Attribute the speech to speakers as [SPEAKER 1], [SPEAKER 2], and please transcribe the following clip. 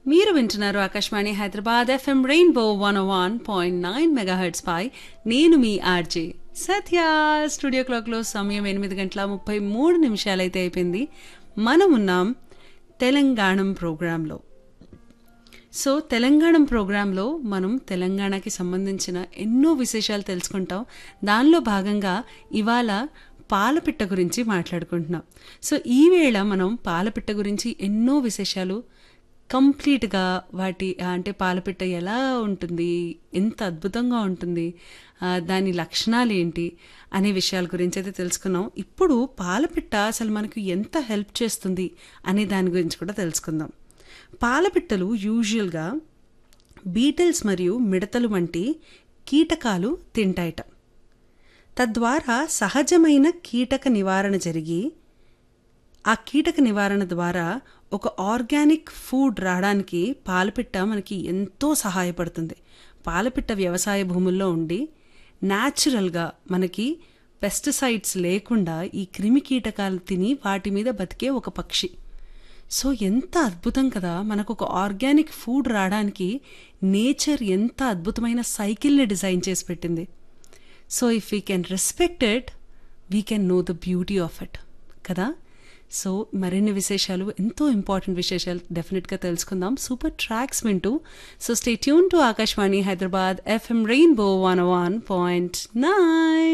[SPEAKER 1] మీరు వింటున్నారు Akashvani Hyderabad FM rainbow one one point nine megahertz పై నేను మీ ఆర్జే సత్య స్టూడియో క్లాక్లో సమయం ఎనిమిది గంటల ముప్పై మూడు నిమిషాలైతే అయిపోయింది మనం ఉన్నాం తెలంగాణం ప్రోగ్రాంలో సో తెలంగాణ ప్రోగ్రాంలో మనం తెలంగాణకి సంబంధించిన ఎన్నో విశేషాలు తెలుసుకుంటాం దానిలో భాగంగా ఇవాళ పాలపిట్ట గురించి మాట్లాడుకుంటున్నాం సో ఈ వేళ మనం పాలపిట్ట గురించి ఎన్నో విశేషాలు కంప్లీట్గా వాటి అంటే పాలపిట్ట ఎలా ఉంటుంది ఎంత అద్భుతంగా ఉంటుంది ఆ, దాని లక్షణాలు ఏంటి అనే విషయాల గురించి అయితే తెలుసుకున్నాం ఇప్పుడు పాలపిట్ట అసలు మనకు ఎంత హెల్ప్ చేస్తుంది అనే దాని గురించి కూడా తెలుసుకుందాం పాలపిట్టలు యూజువల్గా బీటిల్స్ మరియు మిడతలు వంటి కీటకాలు తింటాయట తద్వారా సహజమైన కీటక నివారణ జరిగి ఆ కీటక నివారణ ద్వారా ఒక ఆర్గానిక్ ఫుడ్ రావడానికి పాలపిట్ట మనకి ఎంతో సహాయపడుతుంది పాలపిట్ట వ్యవసాయ భూముల్లో ఉండి న్యాచురల్గా మనకి పెస్టిసైడ్స్ లేకుండా ఈ క్రిమి కీటకాలు తిని వాటి మీద బతికే ఒక పక్షి సో ఎంత అద్భుతం కదా మనకు ఒక ఆర్గానిక్ ఫుడ్ రావడానికి నేచర్ ఎంత అద్భుతమైన సైకిల్ని డిజైన్ చేసి పెట్టింది so if we can respect it we can know the beauty of it కదా సో మరిన్ని విశేషాలు ఎంతో ఇంపార్టెంట్ విశేషాలు డెఫినెట్గా తెలుసుకుందాం సూపర్ ట్రాక్స్ వింటూ so stay tune to Akashvani Hyderabad FM rainbow one one point nine